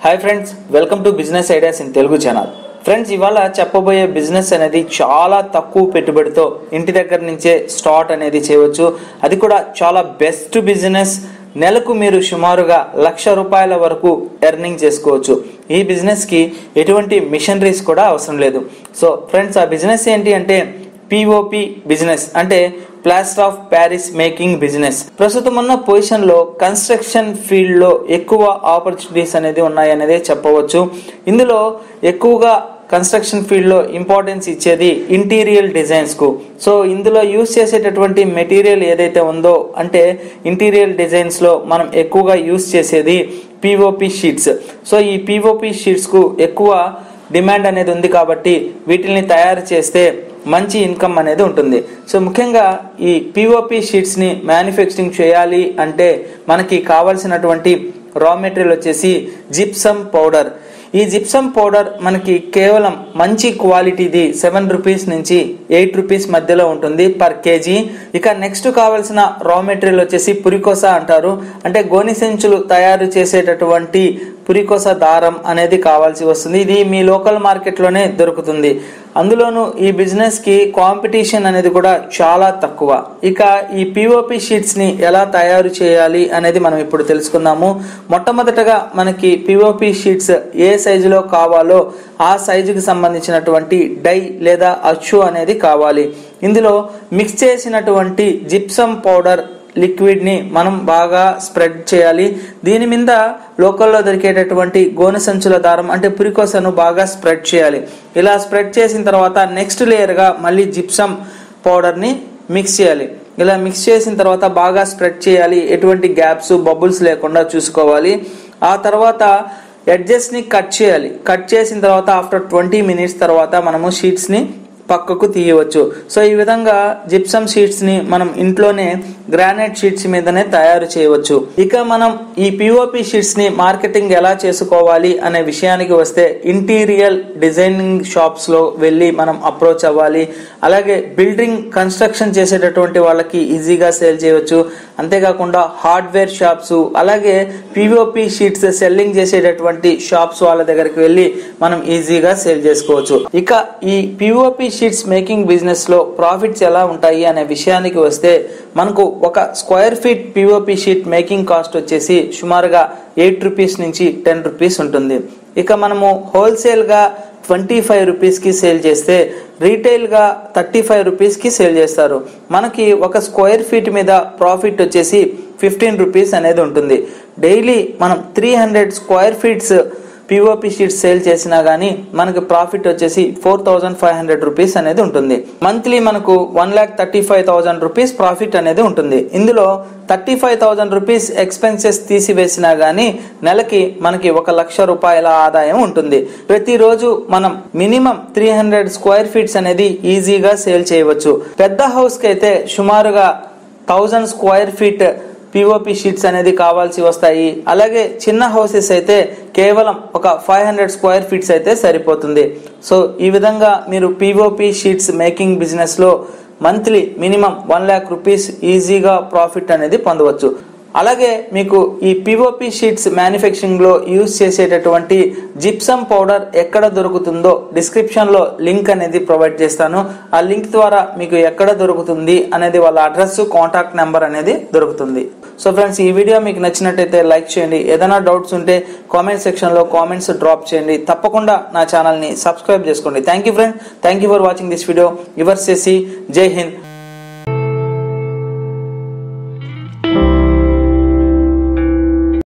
hi friends welcome to business ideas in Telugu channel friends ఇవాళ చెప్పబోయే business అనేది చాలా తక్కువ పెట్టుబడితో ఇంటి దగ్గర నుంచే స్టార్ట్ అనేది చేయవచ్చు అది కూడా చాలా బెస్ట్ బిజినెస్ నెలకు మీరు సుమారుగా లక్ష రూపాయల వరకు ఎర్నింగ్ చేసుకోవచ్చు ఈ బిజినెస్కి ఎటువంటి మిషనరీస్ కూడా అవసరం లేదు సో ఫ్రెండ్స్ ఆ బిజినెస్ ఏంటి అంటే పిఓపి బిజినెస్ అంటే plaster of Paris making business ప్రస్తుతం ఉన్న పొజిషన్ లో కన్స్ట్రక్షన్ ఫీల్డ్ లో ఎక్కువ ఆపర్చునిటీస్ అనేది ఉన్నాయి అనేది చెప్పవచ్చు ఇందులో ఎక్కువగా కన్స్ట్రక్షన్ ఫీల్డ్ లో ఇంపార్టెన్స్ ఇచ్చేది ఇంటీరియర్ డిజైన్స్ కు సో ఇందులో యూస్ చేసేటటువంటి మెటీరియల్ ఏదైతే ఉందో అంటే ఇంటీరియర్ డిజైన్స్ లో మనం ఎక్కువగా యూస్ చేసేది పిఓపి షీట్స్ సో ఈ పిఓపి షీట్స్ కు ఎక్కువ డిమాండ్ అనేది ఉంది కాబట్టి వీటిని తయారు చేస్తే మంచి ఇన్కమ్ అనేది ఉంటుంది సో ముఖ్యంగా ఈ పిఓపి షీట్స్ని మ్యానుఫ్యాక్చరింగ్ చేయాలి అంటే మనకి కావాల్సినటువంటి రా మెటీరియల్ వచ్చేసి జిప్సమ్ పౌడర్ ఈ జిప్సమ్ పౌడర్ మనకి కేవలం మంచి క్వాలిటీది సెవెన్ రూపీస్ నుంచి ఎయిట్ రూపీస్ మధ్యలో ఉంటుంది పర్ కేజీ ఇక నెక్స్ట్ కావాల్సిన రా మెటీరియల్ వచ్చేసి పురికోస అంటారు అంటే గోని సంచులు తయారు చేసేటటువంటి పురికోస దారం అనేది కావాల్సి వస్తుంది ఇది మీ లోకల్ మార్కెట్లోనే దొరుకుతుంది అందులోనూ ఈ బిజినెస్ కి కాంపిటీషన్ అనేది కూడా చాలా తక్కువ ఇక ఈ పిఓపి షీట్స్ ని ఎలా తయారు చేయాలి అనేది మనం ఇప్పుడు తెలుసుకుందాము మొట్టమొదటగా మనకి పిఓపి షీట్స్ ఏ సైజులో కావాలో ఆ సైజుకి సంబంధించినటువంటి డై లేదా అచ్చు అనేది కావాలి ఇందులో మిక్స్ చేసినటువంటి జిప్సమ్ పౌడర్ లిక్విడ్ ని మనం బాగా స్ప్రెడ్ చేయాలి దీని మీద లోకల్లో దొరికేటటువంటి గోనె సంచుల దారం అంటే పురికోసను బాగా స్ప్రెడ్ చేయాలి ఇలా స్ప్రెడ్ చేసిన తర్వాత నెక్స్ట్ లేయర్గా మళ్ళీ జిప్సమ్ పౌడర్ని మిక్స్ చేయాలి ఇలా మిక్స్ చేసిన తర్వాత బాగా స్ప్రెడ్ చేయాలి ఎటువంటి గ్యాప్స్ బబుల్స్ లేకుండా చూసుకోవాలి ఆ తర్వాత ఎడ్జెస్ని కట్ చేయాలి కట్ చేసిన తర్వాత ఆఫ్టర్ ట్వంటీ మినిట్స్ తర్వాత మనము షీట్స్ని పక్కకు తీయవచ్చు సో ఈ విధంగా జిప్సమ్ షీట్స్ ని మనం ఇంట్లోనే గ్రానైట్ షీట్స్ మీదనే తయారు చేయవచ్చు ఇక మనం ఈ పిఓపి షీట్స్ ని మార్కెటింగ్ ఎలా చేసుకోవాలి అనే విషయానికి వస్తే ఇంటీరియర్ డిజైనింగ్ షాప్స్ లో వెళ్ళి మనం అప్రోచ్ అవ్వాలి అలాగే బిల్డింగ్ కన్స్ట్రక్షన్ చేసేటటువంటి వాళ్ళకి ఈజీగా సేల్ చేయవచ్చు అంతేకాకుండా హార్డ్వేర్ షాప్స్ అలాగే పిఓపి షీట్స్ సెల్లింగ్ చేసేటటువంటి షాప్స్ వాళ్ళ దగ్గరికి వెళ్ళి మనం ఈజీగా సేల్ చేసుకోవచ్చు ఇక ఈ పిఓపి షీట్స్ మేకింగ్ బిజినెస్ లో ప్రాఫిట్స్ ఎలా ఉంటాయి అనే విషయానికి వస్తే మనకు ఒక square feet POP sheet making cost వచ్చేసి సుమారుగా ఎయిట్ రూపీస్ నుంచి టెన్ రూపీస్ ఉంటుంది ఇక మనము హోల్సేల్ గా ట్వంటీ ఫైవ్ రూపీస్కి సేల్ చేస్తే రీటైల్గా థర్టీ ఫైవ్ రూపీస్కి సేల్ చేస్తారు మనకి ఒక స్క్వేర్ ఫీట్ మీద ప్రాఫిట్ వచ్చేసి ఫిఫ్టీన్ రూపీస్ అనేది ఉంటుంది డైలీ మనం three hundred square feet POP sheets sale చేసినా కానీ మనకి ప్రాఫిట్ వచ్చేసి four thousand five hundred rupees అనేది ఉంటుంది మంత్లీ మనకు one lakh thirty five thousand rupees profit అనేది ఉంటుంది ఇందులో thirty five thousand rupees expenses తీసివేసినా కానీ నెలకి మనకి ఒక లక్ష రూపాయల ఆదాయం ఉంటుంది ప్రతిరోజు మనం minimum three hundred square feet అనేది ఈజీగా సేల్ చేయవచ్చు పెద్ద హౌస్కి అయితే సుమారుగా thousand square feet POP sheets అనేది కావాల్సి వస్తాయి అలాగే చిన్న హౌసెస్ అయితే కేవలం ఒక ఫైవ్ హండ్రెడ్ స్క్వేర్ ఫీట్స్ అయితే సరిపోతుంది సో ఈ విధంగా మీరు పిఓపి షీట్స్ మేకింగ్ బిజినెస్లో monthly minimum one lakh rupees ఈజీగా ప్రాఫిట్ అనేది పొందవచ్చు అలాగే మీకు ఈ పిఓపి షీట్స్ మ్యానుఫ్యాక్చరింగ్ లో యూజ్ చేసేటటువంటి జిప్సమ్ పౌడర్ ఎక్కడ దొరుకుతుందో డిస్క్రిప్షన్ లో లింక్ అనేది ప్రొవైడ్ చేస్తాను ఆ లింక్ ద్వారా మీకు ఎక్కడ దొరుకుతుంది అనేది వాళ్ళ అడ్రస్ కాంటాక్ట్ నెంబర్ అనేది దొరుకుతుంది సో ఫ్రెండ్స్ ఈ వీడియో మీకు నచ్చినట్టయితే లైక్ చేయండి ఏదైనా డౌట్స్ ఉంటే కామెంట్ సెక్షన్ లో కామెంట్స్ డ్రాప్ చేయండి తప్పకుండా నా ఛానల్ ని సబ్స్క్రైబ్ చేసుకోండి thank you friend thank you for watching this video యువర్ చేసి జై హింద్